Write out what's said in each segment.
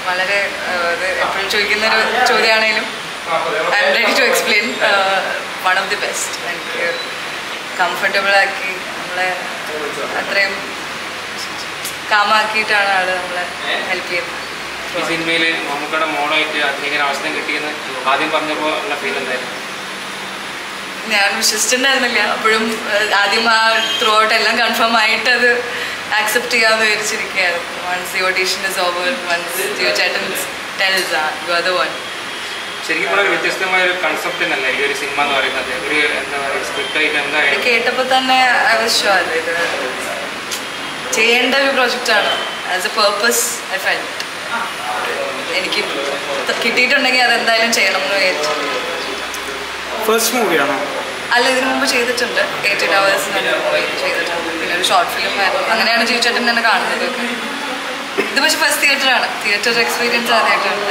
വളരെ ആഹ്, ഇത് എപ്പോഴും ചോദിക്കുന്ന ഒരു ചോദ്യമാണെങ്കിലും I'm ready to explain one of the best എനിക്ക് കംഫർട്ടബിൾ ആക്കി നമ്മളെ അത്രയും കാമാക്കിയിട്ടാണ് ആള് നമ്മളെ ഹെൽപ്പ് ഈ ചെയ്യുന്നത് സിനിമയിൽ മമ്മൂക്കയുടെ മോളായിട്ട് അഭിനയിക്കാൻ അവസരം കിട്ടിയെന്ന് ആദ്യം പറഞ്ഞപ്പോൾ ഉള്ള ഫീൽ എന്തായിരുന്നു ഞാൻ വിശ്വസിച്ചിട്ടുണ്ടായിരുന്നില്ല അപ്പോഴും ഏഹ്, ആദ്യം ആ ത്രൂ ഔട്ട് എല്ലാം കൺഫേം ആയിട്ട് അത് ആക്സെപ്റ്റ് ചെയ്യാമെന്ന് വിചാരിച്ചിരിക്കുകയായിരുന്നു once the audition is over once Jio ചേട്ടൻ ടെൽസ് ആ യു ആർ ദ വൺ ശരിക്കും പറഞ്ഞാൽ ഒരു വ്യത്യസ്തമായ ഒരു കൺസെപ്റ്റ് തന്നെയല്ലേ ഈ ഒരു സിനിമ എന്ന് പറയുന്നത് ഒരു എന്താ പറയുക സ്ക്രിപ്റ്റ് ആയിട്ട് ഇത് എന്തായാലും കേട്ടപ്പോൾ തന്നെ ഐ വാസ് ഷുവർ ഇത് ചെയ്യേണ്ട ഒരു പ്രൊജക്റ്റാണ് as a purpose I felt എനിക്ക് കിട്ടിയിട്ടുണ്ടെങ്കിൽ അതെന്തായാലും ചെയ്യണം എന്ന് വിചാരിച്ചു ഫസ്റ്റ് മൂവിയാണോ അല്ല ഇതിനു മുമ്പ് ചെയ്തിട്ടുണ്ട് എയ്റ്റീൻ അവേഴ്സ് ചെയ്തിട്ടുണ്ട് പിന്നെ ഒരു ഷോർട്ട് ഫിലിം ആയിരുന്നു അങ്ങനെയാണ് ജീവിച്ചേട്ടൻ തന്നെ കാണുന്നതൊക്കെ ഇത് പക്ഷെ ഫസ്റ്റ് തിയേറ്ററാണ് തിയേറ്റർ എക്സ്പീരിയൻസ് ആദ്യമായിട്ടാണ്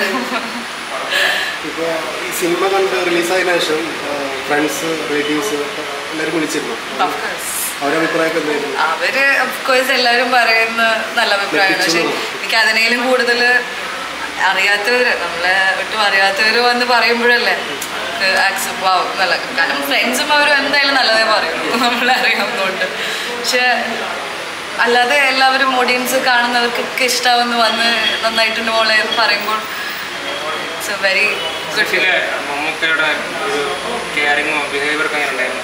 ഇപ്പോൾ ഈ സിനിമ കണ്ട് റിലീസായതിനു ശേഷം ഫ്രണ്ട്സ് റിലേറ്റീവ്സ് എല്ലാവരും വിളിച്ചിരുന്നു ഓഫ് കോഴ്സ് അവരുടെ അഭിപ്രായമൊക്കെ എന്തായിരുന്നു അവര് കോഴ്സ് എല്ലാവരും പറയുന്ന നല്ല അഭിപ്രായമാണ് പക്ഷെ എനിക്ക് അതിനേലും കൂടുതൽ അറിയാത്തവര് നമ്മളെ ഒട്ടും അറിയാത്തവര് വന്ന് പറയുമ്പോഴല്ലേ ആക്സെപ്റ്റ് ആവും നല്ല കാരണം ഫ്രണ്ട്സും അവരും എന്തായാലും നല്ലതേ പറയുള്ളൂ നമ്മളെ അറിയാവുന്നതുകൊണ്ട് പക്ഷെ അല്ലാതെ എല്ലാവരും ഓഡിയൻസ് കാണുന്നവർക്കൊക്കെ ഇഷ്ടമാവുന്ന വന്ന് നന്നായിട്ടുണ്ട് മോളെ എന്ന് പറയുമ്പോൾ ഇറ്റ്സ് എ വെരി ഗുഡ് സെറ്റിലെ മമ്മൂക്കയുടെ ഒരു കെയറിങ്ങോ ബിഹേവിയറൊക്കെ അങ്ങനെ ഉണ്ടായിരുന്നു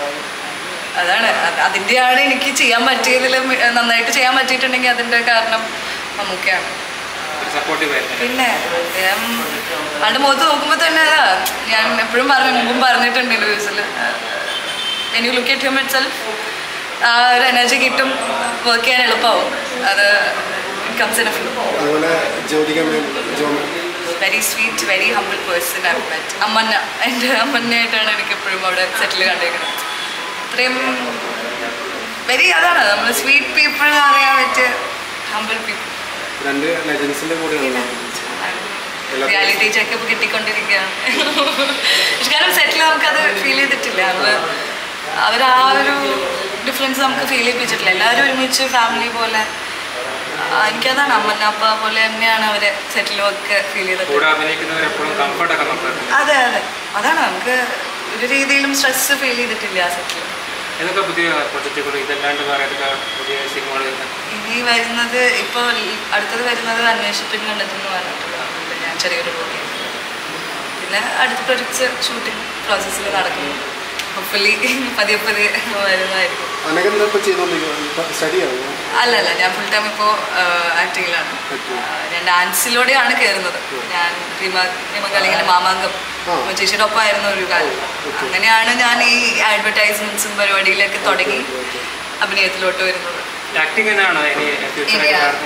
അതാണ് അത് അതിൻ്റെയാണ് എനിക്ക് ചെയ്യാൻ പറ്റിയതിൽ നന്നായിട്ട് ചെയ്യാൻ പറ്റിയിട്ടുണ്ടെങ്കിൽ അതിൻ്റെ കാരണം മമ്മൂക്കയാണ് ഒരു സപ്പോർട്ടീവ് ആയിരുന്നു പിന്നെ അദ്ദേഹം ആളുടെ മുഖത്ത് നോക്കുമ്പോൾ തന്നെ അതാ ഞാൻ എപ്പോഴും പറഞ്ഞു മുമ്പും പറഞ്ഞിട്ടുണ്ട് ഇന്റർവ്യൂസിൽ when you look at him itself ആ ഒരു എനർജി കിട്ടും വർക്ക് ചെയ്യാൻ എളുപ്പമാവും അത് കംസ് ഇൻ ഫ്ലൂ അതുപോലെ ജ്യോതിക മേം ജോമ very sweet very humble person I met അമ്മന്ന എൻ്റെ അമ്മന്നയായിട്ടാണ് എനിക്ക് എപ്പോഴും അവിടെ സെറ്റിൽ കണ്ടേക്കുന്നത് അത്രയും വെരി അതാണ് നമ്മൾ സ്വീറ്റ് പീപ്പിൾ അറിയാൻ പറ്റിയ ഹംബിൾ പീപ്പിൾ രണ്ട് ലെജൻസിൻ്റെ കൂടെയാണ് റിയാലിറ്റി ചെക്കപ്പ് കിട്ടിക്കൊണ്ടിരിക്കുകയാണ് പക്ഷെ കാരണം സെറ്റിൽ നമുക്കത് ഫീൽ ചെയ്തിട്ടില്ല നമ്മള് അവർ ആ ഒരു ഡിഫറൻസ് നമുക്ക് ഫീൽ ചെയ്യിപ്പിച്ചിട്ടില്ല എല്ലാവരും ഒരുമിച്ച് ഫാമിലി പോലെ ആ, എനിക്കതാണ് അമ്മന്നപ്പ പോലെ തന്നെയാണ് അവരെ സെറ്റിലും ഒക്കെ ഫീൽ ചെയ്തിട്ടുള്ളത് കൂടെ അഭിനയിക്കുന്നവർ എപ്പോഴും കംഫർട്ടൊക്കെ നോക്കാറുണ്ട് അതെ അതെ അതാണ് നമുക്ക് ഒരു രീതിയിലും സ്ട്രെസ് ഫീൽ ചെയ്തിട്ടില്ല ആ സെറ്റിൽ ഏതൊക്കെ പുതിയ പ്രൊജക്റ്റുകൾ ഇതല്ലാണ്ട് വേറെ ഏതൊക്കെ പുതിയ സിനിമകൾ വരുന്നത് ഇനി വരുന്നത് ഇപ്പോൾ അടുത്തത് വരുന്നത് അന്വേഷിപ്പിൻ കണ്ടെത്തുന്നു പറഞ്ഞിട്ടുള്ള അതിൽ ഞാൻ ചെറിയൊരു റോൾ ചെയ്യുന്നു പിന്നെ അടുത്ത പ്രൊജക്ട്സ് ഷൂട്ടിംഗ് പ്രോസസ്സിൽ നടക്കുന്നു ഹോപ്പ്ഫുള്ളി പതിയെ പതിയെ വരുന്നതായിരിക്കും അനകം എന്താ ഇപ്പോൾ ചെയ്തുകൊണ്ടിരിക്കുന്നത് സ്റ്റഡിയാണോ അല്ല അല്ല ഞാൻ ഫുൾ ടൈം ഇപ്പോൾ ആക്ടിങ്ങിലാണ് ഞാൻ ഡാൻസിലൂടെയാണ് കയറുന്നത് ഞാൻ ഭീമ ഭീമകളിങ്ങനെ മാമാങ്കം ആ. ചേച്ചിയുടെ ഒപ്പമായിരുന്നു ഒരു കാലം അങ്ങനെയാണ് ഞാൻ ഈ അഡ്വർടൈസ്മെന്റ്സും പരിപാടിയിലൊക്കെ തുടങ്ങി അഭിനയത്തിലോട്ട് വരുന്നത് ആക്ടിങ് തന്നെയാണോ ഇനി ഫ്യൂച്ചർ ഇനി ആ-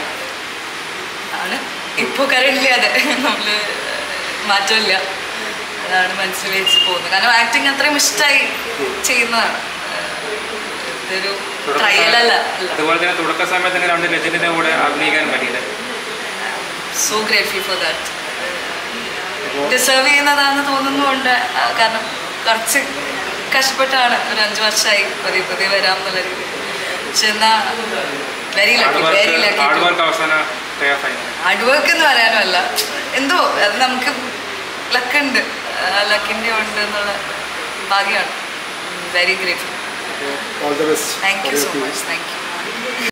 ആണ് ഇപ്പോൾ കറന്റ് അതെ നമ്മള് മാറ്റമില്ല അതാണ് മനസ്സിൽ വെച്ച് പോകുന്നത് കാരണം ആക്ടിങ് അത്രയും ഇഷ്ടമായി ചെയ്യുന്നതാണ് ഇതൊരു ട്രയലല്ല അല്ല അതുപോലെ തന്നെ തുടക്ക സമയത്ത് തന്നെ രണ്ട് ലെജൻഡിന്റെ കൂടെ അഭിനയിക്കാൻ പറ്റിയില്ല so grateful for that deserve ചെയ്യുന്നതാണെന്ന് തോന്നുന്നുണ്ട് ആ, കാരണം കുറച്ച് കഷ്ടപ്പെട്ടാണ് ഒരു അഞ്ച് വർഷമായി പതിയെ പതിയെ വരാം എന്നുള്ള രീതി പക്ഷെ എന്നാ very hard lucky very work hard lucky work അവസാനം പേ ഓഫ് ആയി ഹാർഡ് വർക്ക് എന്ന് പറയാനും അല്ല എന്തോ അത് നമുക്ക് ലക്കുണ്ട് ലക്കിൻ്റെ ഉണ്ട് എന്നുള്ള ഭാഗ്യമാണ് very grateful all the best thank you so much thank U